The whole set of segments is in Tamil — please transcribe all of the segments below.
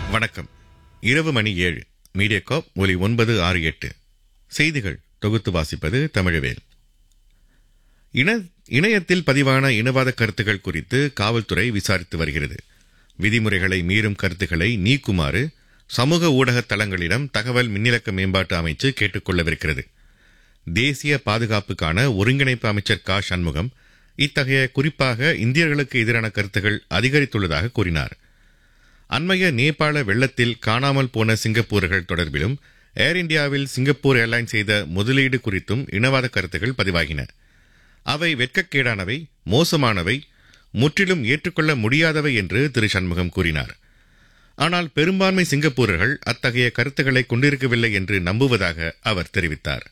வணக்கம் இரவு மணி ஏழு மீடியாகாப் ஒலி ஒன்பது ஆறு எட்டு செய்திகள் தொகுத்து வாசிப்பது தமிழவேல் இன இணையத்தில் பதிவான இனவாத கருத்துகள் குறித்து காவல்துறை விசாரித்து வருகிறது விதிமுறைகளை மீறும் கருத்துக்களை நீக்குமாறு சமூக ஊடக தளங்களிடம் தகவல் மின்னிலக்க மேம்பாட்டு அமைச்சு கேட்டுக் கொள்ளவிருக்கிறது தேசிய பாதுகாப்புக்கான ஒருங்கிணைப்பு அமைச்சர் கா சண்முகம் இத்தகைய குறிப்பாக இந்தியர்களுக்கு எதிரான கருத்துகள் அதிகரித்துள்ளதாக கூறினார் அண்மைய நேபாள வெள்ளத்தில் காணாமல் போன சிங்கப்பூர்கள் தொடர்பிலும் ஏர் இந்தியாவில் சிங்கப்பூர் ஏர்லைன் செய்த முதலீடு குறித்தும் இனவாத கருத்துகள் பதிவாகின அவை வெட்கக்கேடானவை மோசமானவை முற்றிலும் ஏற்றுக்கொள்ள முடியாதவை என்று திரு சண்முகம் கூறினார் ஆனால் பெரும்பான்மை சிங்கப்பூரர்கள் அத்தகைய கருத்துக்களை கொண்டிருக்கவில்லை என்று நம்புவதாக அவர் தெரிவித்தார்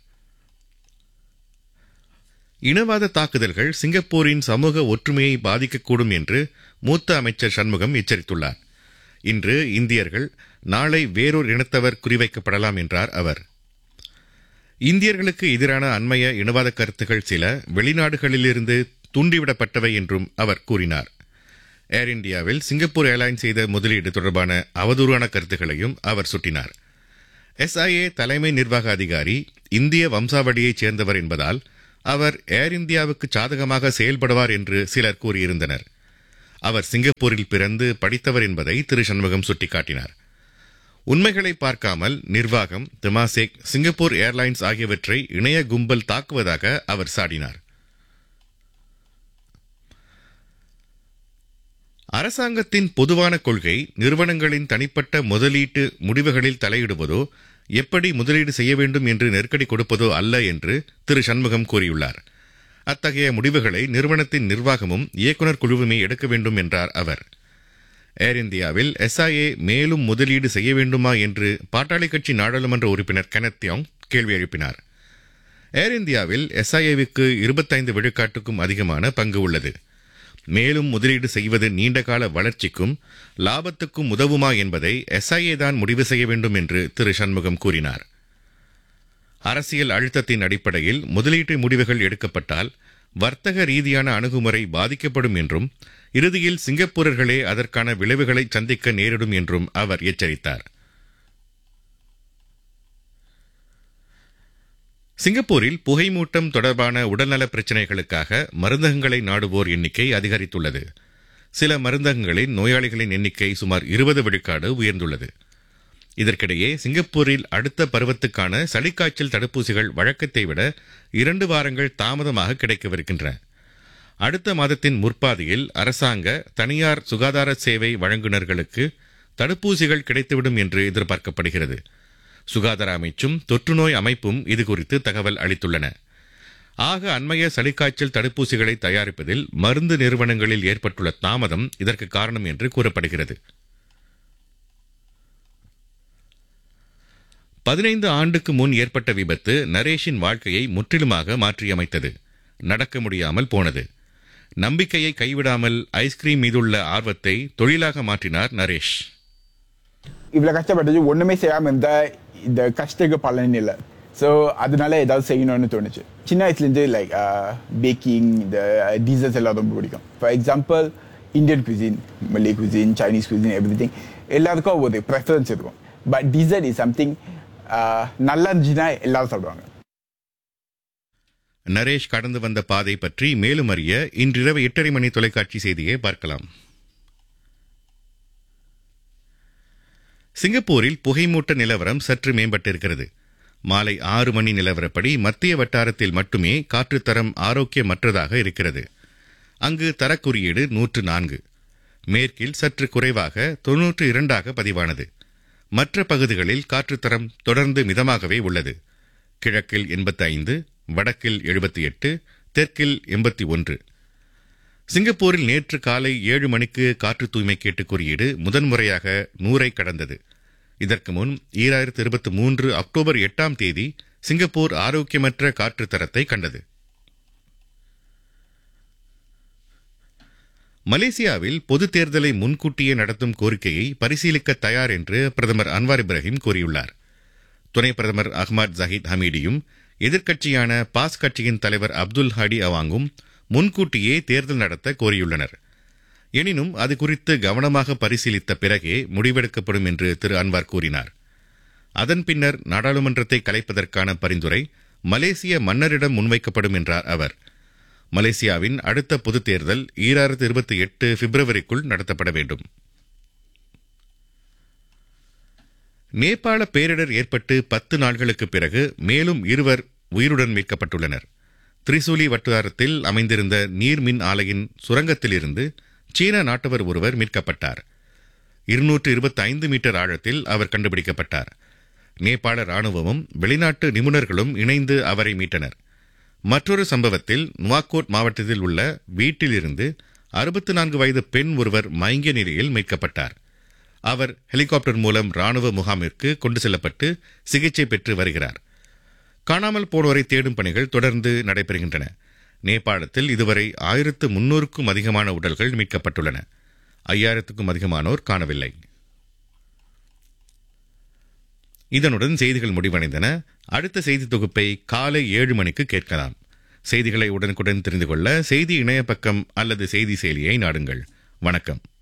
இனவாத தாக்குதல்கள் சிங்கப்பூரின் சமூக ஒற்றுமையை பாதிக்கக்கூடும் என்று மூத்த அமைச்சர் சண்முகம் எச்சரித்துள்ளார் இன்று இந்தியர்கள் நாளை வேறொரு இனத்தவர் குறிவைக்கப்படலாம் என்றார் அவர் இந்தியர்களுக்கு எதிரான அண்மைய இனவாத கருத்துகள் சில வெளிநாடுகளிலிருந்து தூண்டிவிடப்பட்டவை என்றும் அவர் கூறினார் ஏர் இந்தியாவில் சிங்கப்பூர் ஏர்லைன் செய்த முதலீடு தொடர்பான அவதூறான கருத்துக்களையும் அவர் சுட்டினார் எஸ்ஐஏ தலைமை நிர்வாக அதிகாரி இந்திய வம்சாவளியைச் சேர்ந்தவர் என்பதால் அவர் ஏர் இந்தியாவுக்கு சாதகமாக செயல்படுவார் என்று சிலர் கூறியிருந்தனர் அவர் சிங்கப்பூரில் பிறந்து படித்தவர் என்பதை திரு சண்முகம் சுட்டிக்காட்டினார் உண்மைகளை பார்க்காமல் நிர்வாகம் திமாசேக் சிங்கப்பூர் ஏர்லைன்ஸ் ஆகியவற்றை இணைய கும்பல் தாக்குவதாக அவர் சாடினார் அரசாங்கத்தின் பொதுவான கொள்கை நிறுவனங்களின் தனிப்பட்ட முதலீட்டு முடிவுகளில் தலையிடுவதோ எப்படி முதலீடு செய்ய வேண்டும் என்று நெருக்கடி கொடுப்பதோ அல்ல என்று திரு சண்முகம் கூறியுள்ளார் அத்தகைய முடிவுகளை நிறுவனத்தின் நிர்வாகமும் இயக்குநர் குழுவுமே எடுக்க வேண்டும் என்றார் அவர் ஏர் இந்தியாவில் எஸ்ஐஏ மேலும் முதலீடு செய்ய வேண்டுமா என்று பாட்டாளி கட்சி நாடாளுமன்ற உறுப்பினர் கெனத் தியோங் கேள்வி எழுப்பினார் ஏர் இந்தியாவில் எஸ்ஐஏவுக்கு இருபத்தைந்து விழுக்காட்டுக்கும் அதிகமான பங்கு உள்ளது மேலும் முதலீடு செய்வது நீண்டகால வளர்ச்சிக்கும் லாபத்துக்கும் உதவுமா என்பதை எஸ்ஐஏ தான் முடிவு செய்ய வேண்டும் என்று திரு சண்முகம் கூறினார் அரசியல் அழுத்தத்தின் அடிப்படையில் முதலீட்டு முடிவுகள் எடுக்கப்பட்டால் வர்த்தக ரீதியான அணுகுமுறை பாதிக்கப்படும் என்றும் இறுதியில் சிங்கப்பூரர்களே அதற்கான விளைவுகளை சந்திக்க நேரிடும் என்றும் அவர் எச்சரித்தார் சிங்கப்பூரில் புகைமூட்டம் தொடர்பான உடல்நல பிரச்சினைகளுக்காக மருந்தகங்களை நாடுவோர் எண்ணிக்கை அதிகரித்துள்ளது சில மருந்தகங்களில் நோயாளிகளின் எண்ணிக்கை சுமார் இருபது விழுக்காடு உயர்ந்துள்ளது இதற்கிடையே சிங்கப்பூரில் அடுத்த பருவத்துக்கான சளிக்காய்ச்சல் தடுப்பூசிகள் வழக்கத்தை விட இரண்டு வாரங்கள் தாமதமாக கிடைக்கவிருக்கின்றன அடுத்த மாதத்தின் முற்பாதியில் அரசாங்க தனியார் சுகாதார சேவை வழங்குநர்களுக்கு தடுப்பூசிகள் கிடைத்துவிடும் என்று எதிர்பார்க்கப்படுகிறது சுகாதார அமைச்சும் தொற்றுநோய் அமைப்பும் இதுகுறித்து தகவல் அளித்துள்ளன ஆக அண்மைய சளிக்காய்ச்சல் தடுப்பூசிகளை தயாரிப்பதில் மருந்து நிறுவனங்களில் ஏற்பட்டுள்ள தாமதம் இதற்கு காரணம் என்று கூறப்படுகிறது பதினைந்து ஆண்டுக்கு முன் ஏற்பட்ட விபத்து நரேஷின் வாழ்க்கையை முற்றிலுமாக மாற்றியமைத்தது நடக்க முடியாமல் போனது நம்பிக்கையை கைவிடாமல் ஐஸ்கிரீம் மீதுள்ள ஆர்வத்தை தொழிலாக மாற்றினார் நரேஷ் இவ்வளோ கஷ்டப்பட்டது ஒன்றுமே செய்யாமல் இருந்தால் இந்த கஷ்டத்துக்கு பலன் இல்லை ஸோ அதனால ஏதாவது செய்யணும்னு தோணுச்சு சின்ன வயசுலேருந்து லைக் பேக்கிங் இந்த டீசர்ட்ஸ் எல்லாம் ரொம்ப பிடிக்கும் for example Indian cuisine Malay cuisine Chinese cuisine everything எல்லாருக்கும் ஒரு ப்ரெஃபரன்ஸ் இருக்கும் பட் டீசர்ட் இஸ் சம்திங் நல்லா இருந்துச்சுன்னா எல்லாரும் சாப்பிடுவாங்க நரேஷ் கடந்து வந்த பாதை பற்றி மேலும் அறிய இன்றிரவு எட்டரை மணி தொலைக்காட்சி செய்தியை பார்க்கலாம் சிங்கப்பூரில் புகைமூட்ட நிலவரம் சற்று மேம்பட்டிருக்கிறது மாலை ஆறு மணி நிலவரப்படி மத்திய வட்டாரத்தில் மட்டுமே காற்றுத்தரம் ஆரோக்கியமற்றதாக இருக்கிறது அங்கு தரக்குறியீடு நூற்று நான்கு மேற்கில் சற்று குறைவாக தொன்னூற்று இரண்டாக பதிவானது மற்ற பகுதிகளில் காற்றுத்தரம் தொடர்ந்து மிதமாகவே உள்ளது கிழக்கில் எண்பத்தி ஐந்து வடக்கில் எழுபத்தி எட்டு தெற்கில் எண்பத்தி ஒன்று சிங்கப்பூரில் நேற்று காலை ஏழு மணிக்கு காற்று தூய்மை கேட்டு குறியீடு முதன்முறையாக நூறை கடந்தது இதற்கு முன் ஈராயிரத்து இருபத்தி மூன்று அக்டோபர் எட்டாம் தேதி சிங்கப்பூர் ஆரோக்கியமற்ற காற்று தரத்தை கண்டது மலேசியாவில் பொது தேர்தலை முன்கூட்டியே நடத்தும் கோரிக்கையை பரிசீலிக்க தயார் என்று பிரதமர் அன்வார் இப்ராஹிம் கூறியுள்ளார் துணை பிரதமர் அஹ்மத் ஜஹீத் ஹமீடியும் எதிர்க்கட்சியான பாஸ் கட்சியின் தலைவர் அப்துல் ஹாடி அவாங்கும் முன்கூட்டியே தேர்தல் நடத்த கோரியுள்ளனர் எனினும் அது குறித்து கவனமாக பரிசீலித்த பிறகே முடிவெடுக்கப்படும் என்று திரு அன்வார் கூறினார் அதன் பின்னர் நாடாளுமன்றத்தை கலைப்பதற்கான பரிந்துரை மலேசிய மன்னரிடம் முன்வைக்கப்படும் என்றார் அவர் மலேசியாவின் அடுத்த பொதுத் தேர்தல் ஈராயிரத்து இருபத்தி எட்டு பிப்ரவரிக்குள் நடத்தப்பட வேண்டும் நேபாள பேரிடர் ஏற்பட்டு பத்து நாட்களுக்கு பிறகு மேலும் இருவர் உயிருடன் மீட்கப்பட்டுள்ளனர் திரிசூலி வட்டாரத்தில் அமைந்திருந்த நீர்மின் ஆலையின் சுரங்கத்திலிருந்து சீன நாட்டவர் ஒருவர் மீட்கப்பட்டார் இருநூற்று இருபத்தி ஐந்து மீட்டர் ஆழத்தில் அவர் கண்டுபிடிக்கப்பட்டார் நேபாள ராணுவமும் வெளிநாட்டு நிபுணர்களும் இணைந்து அவரை மீட்டனர் மற்றொரு சம்பவத்தில் நுவாக்கோட் மாவட்டத்தில் உள்ள வீட்டிலிருந்து அறுபத்தி நான்கு வயது பெண் ஒருவர் மயங்கிய நிலையில் மீட்கப்பட்டார் அவர் ஹெலிகாப்டர் மூலம் ராணுவ முகாமிற்கு கொண்டு செல்லப்பட்டு சிகிச்சை பெற்று வருகிறார் காணாமல் போனோரை தேடும் பணிகள் தொடர்ந்து நடைபெறுகின்றன நேபாளத்தில் இதுவரை ஆயிரத்து முன்னூறுக்கும் அதிகமான உடல்கள் மீட்கப்பட்டுள்ளன ஐயாயிரத்துக்கும் அதிகமானோர் காணவில்லை இதனுடன் செய்திகள் முடிவடைந்தன அடுத்த செய்தி தொகுப்பை காலை ஏழு மணிக்கு கேட்கலாம் செய்திகளை உடனுக்குடன் தெரிந்து கொள்ள செய்தி இணைய பக்கம் அல்லது செய்தி செயலியை நாடுங்கள் வணக்கம்